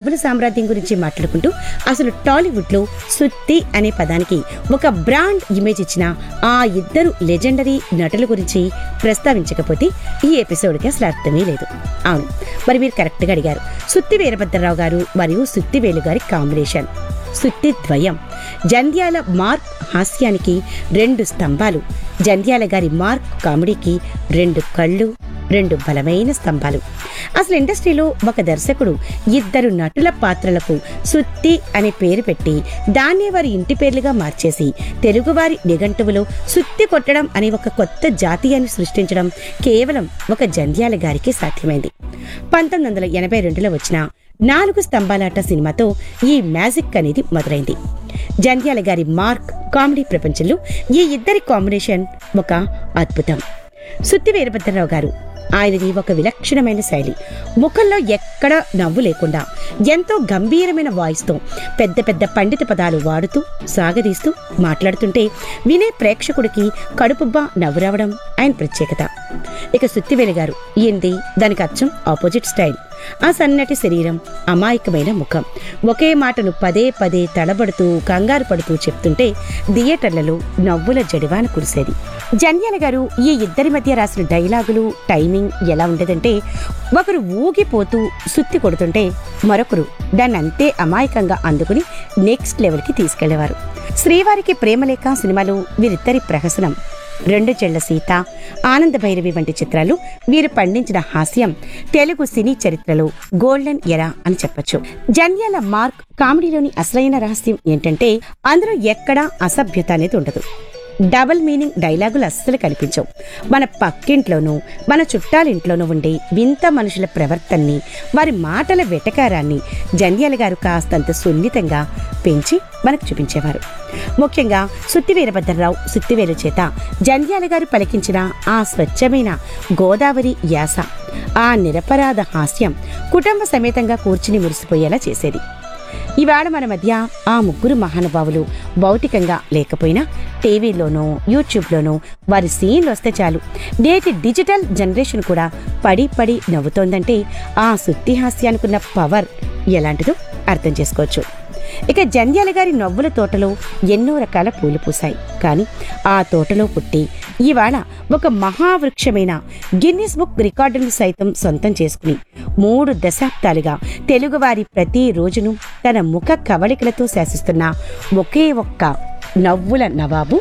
నవ్వుల సామ్రాజ్యం గురించి మాట్లాడుకుంటూ అసలు టాలీవుడ్లో సుత్తి అనే పదానికి ఒక బ్రాండ్ ఇమేజ్ ఇచ్చిన ఆ ఇద్దరు లెజెండరీ నటుల గురించి ప్రస్తావించకపోతే ఈ ఎపిసోడ్కి అసలు అర్థమే లేదు అవును మరి మీరు కరెక్ట్గా అడిగారు సుత్తి వీరభద్రరావు గారు మరియు సుత్తివేలు గారి కాంబినేషన్ సుత్తి ద్వయం జంధ్యాల మార్క్ హాస్యానికి రెండు స్తంభాలు జంధ్యాల గారి మార్క్ కామెడీకి రెండు కళ్ళు రెండు బలమైన స్తంభాలు అసలు ఇండస్ట్రీలో ఒక దర్శకుడు ఇద్దరు నటుల పాత్రలకు సుత్తి అనే పేరు పెట్టి దాన్నే వారి ఇంటి పేర్లుగా మార్చేసి తెలుగువారి నిఘంటువులో సుత్తి కొట్టడం అనే ఒక కొత్త జాతీయాన్ని సృష్టించడం కేవలం ఒక జంధ్యాల గారికి సాధ్యమైంది పంతొమ్మిది వందల ఎనభై రెండులో వచ్చిన నాలుగు స్తంభాలాట సినిమాతో ఈ మ్యాజిక్ అనేది మొదలైంది జంధ్యాల గారి మార్క్ కామెడీ ప్రపంచంలో ఈ ఇద్దరి కాంబినేషన్ ఒక అద్భుతం సుత్తి వీరభద్రరావు గారు ఆయనది ఒక విలక్షణమైన శైలి ముఖంలో ఎక్కడ నవ్వు లేకుండా ఎంతో గంభీరమైన వాయిస్తో పెద్ద పెద్ద పండిత పదాలు వాడుతూ సాగదీస్తూ మాట్లాడుతుంటే వినే ప్రేక్షకుడికి కడుపుబ్బా నవ్వు రావడం ఆయన ప్రత్యేకత ఇక సుత్తివేలు గారు ఈయనది దానికి అచ్చం ఆపోజిట్ స్టైల్ ఆ సన్నటి శరీరం అమాయకమైన ముఖం ఒకే మాటను పదే పదే తడబడుతూ కంగారు పడుతూ చెప్తుంటే థియేటర్లలో నవ్వుల జడివాన కురిసేది జంధ్యాల గారు ఈ ఇద్దరి మధ్య రాసిన డైలాగులు టైమింగ్ ఎలా ఉండేదంటే ఒకరు ఊగిపోతూ సుత్తి కొడుతుంటే మరొకరు దాన్ని అంతే అమాయకంగా అందుకుని నెక్స్ట్ లెవెల్కి తీసుకెళ్లేవారు శ్రీవారికి ప్రేమలేఖ సినిమాలో వీరిద్దరి ప్రహసనం రెండు చెళ్ల సీత ఆనంద భైరవి వంటి చిత్రాలు వీరు పండించిన హాస్యం తెలుగు సినీ చరిత్రలో గోల్డెన్ ఎరా అని చెప్పొచ్చు జన్యాల మార్క్ కామెడీలోని అసలైన రహస్యం ఏంటంటే అందులో ఎక్కడా అసభ్యత అనేది ఉండదు డబుల్ మీనింగ్ డైలాగులు అస్సలు కనిపించవు మన పక్కింట్లోనూ మన చుట్టాలింట్లోనూ ఉండే వింత మనుషుల ప్రవర్తనని వారి మాటల వెటకారాన్ని జంధ్యాల గారు కాస్తంత సున్నితంగా పెంచి మనకు చూపించేవారు ముఖ్యంగా సుత్తి వీరభద్రరావు సుత్తివేలు చేత జంధ్యాల గారు పలికించిన ఆ స్వచ్ఛమైన గోదావరి యాస ఆ నిరపరాధ హాస్యం కుటుంబ సమేతంగా కూర్చుని మురిసిపోయేలా చేసేది ఇవాళ మన మధ్య ఆ ముగ్గురు మహానుభావులు భౌతికంగా లేకపోయినా టీవీలోనో యూట్యూబ్లోనో వారి సీన్లు వస్తే చాలు నేటి డిజిటల్ జనరేషన్ కూడా పడి పడి నవ్వుతోందంటే ఆ సుత్తి హాస్యానికున్న పవర్ ఎలాంటిదో అర్థం చేసుకోవచ్చు ఇక జంధ్యాల గారి నవ్వుల తోటలో ఎన్నో రకాల పూలు పూసాయి కానీ ఆ తోటలో పుట్టి ఇవాళ ఒక మహావృక్షమైన గిన్నిస్ బుక్ రికార్డును సైతం సొంతం చేసుకుని మూడు దశాబ్దాలుగా తెలుగువారి ప్రతి రోజును తన ముఖ కవళికలతో శాసిస్తున్న ఒకే ఒక్క నవ్వుల నవాబు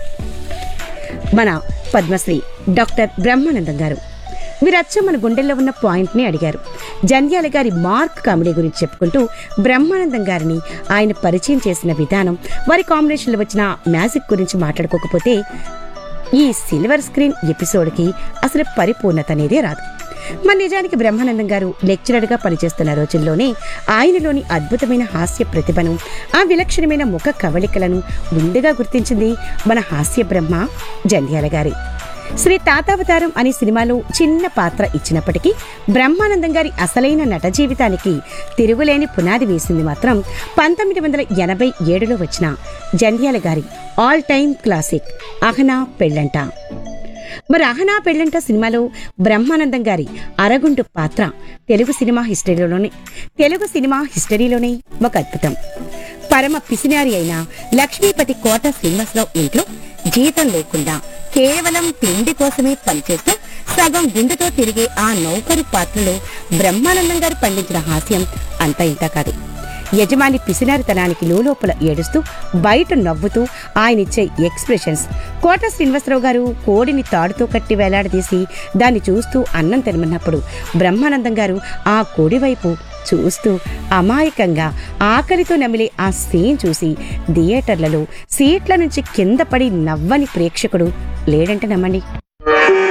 మన పద్మశ్రీ డాక్టర్ బ్రహ్మానందం గారు వీరచ్చ మన గుండెల్లో ఉన్న పాయింట్ని అడిగారు జంధ్యాల గారి మార్క్ కామెడీ గురించి చెప్పుకుంటూ బ్రహ్మానందం గారిని ఆయన పరిచయం చేసిన విధానం వారి కాంబినేషన్లో వచ్చిన మ్యాజిక్ గురించి మాట్లాడుకోకపోతే ఈ సిల్వర్ స్క్రీన్ ఎపిసోడ్కి అసలు పరిపూర్ణత అనేదే రాదు మన నిజానికి బ్రహ్మానందం గారు లెక్చరర్గా పనిచేస్తున్న రోజుల్లోనే ఆయనలోని అద్భుతమైన హాస్య ప్రతిభను ఆ విలక్షణమైన ముఖ కవళికలను ముందుగా గుర్తించింది మన హాస్య బ్రహ్మ జంధ్యాల గారి శ్రీ తాతావతారం అనే సినిమాలో చిన్న పాత్ర ఇచ్చినప్పటికీ బ్రహ్మానందం గారి అసలైన నట జీవితానికి తిరుగులేని పునాది వేసింది మాత్రం పంతొమ్మిది వందల ఎనభై ఏడులో వచ్చిన జంధ్యాల గారి ఆల్ టైమ్ క్లాసిక్ అహనా పెళ్ళంట మరి అహనా పెళ్ళంట సినిమాలో బ్రహ్మానందం గారి అరగుంటు పాత్ర తెలుగు సినిమా హిస్టరీలోనే తెలుగు సినిమా హిస్టరీలోనే ఒక అద్భుతం పరమ పిసినారి అయిన లక్ష్మీపతి కోట శ్రీనివాసరావు ఇంట్లో జీతం లేకుండా కేవలం తిండి కోసమే పనిచేస్తూ సగం గుండెతో తిరిగే ఆ నౌకరు పాత్రలో బ్రహ్మానందం గారు పండించిన హాస్యం అంతా ఇంత కాదు యజమాని పిసినారితనానికి లోపల ఏడుస్తూ బయట నవ్వుతూ ఆయనిచ్చే ఎక్స్ప్రెషన్స్ కోట శ్రీనివాసరావు గారు కోడిని తాడుతో కట్టి వేలాడదీసి దాన్ని చూస్తూ అన్నం తినమన్నప్పుడు బ్రహ్మానందం గారు ఆ కోడి వైపు చూస్తూ అమాయకంగా ఆకలితో నమిలే ఆ సీన్ చూసి థియేటర్లలో సీట్ల నుంచి కింద పడి నవ్వని ప్రేక్షకుడు లేడంటే నమ్మండి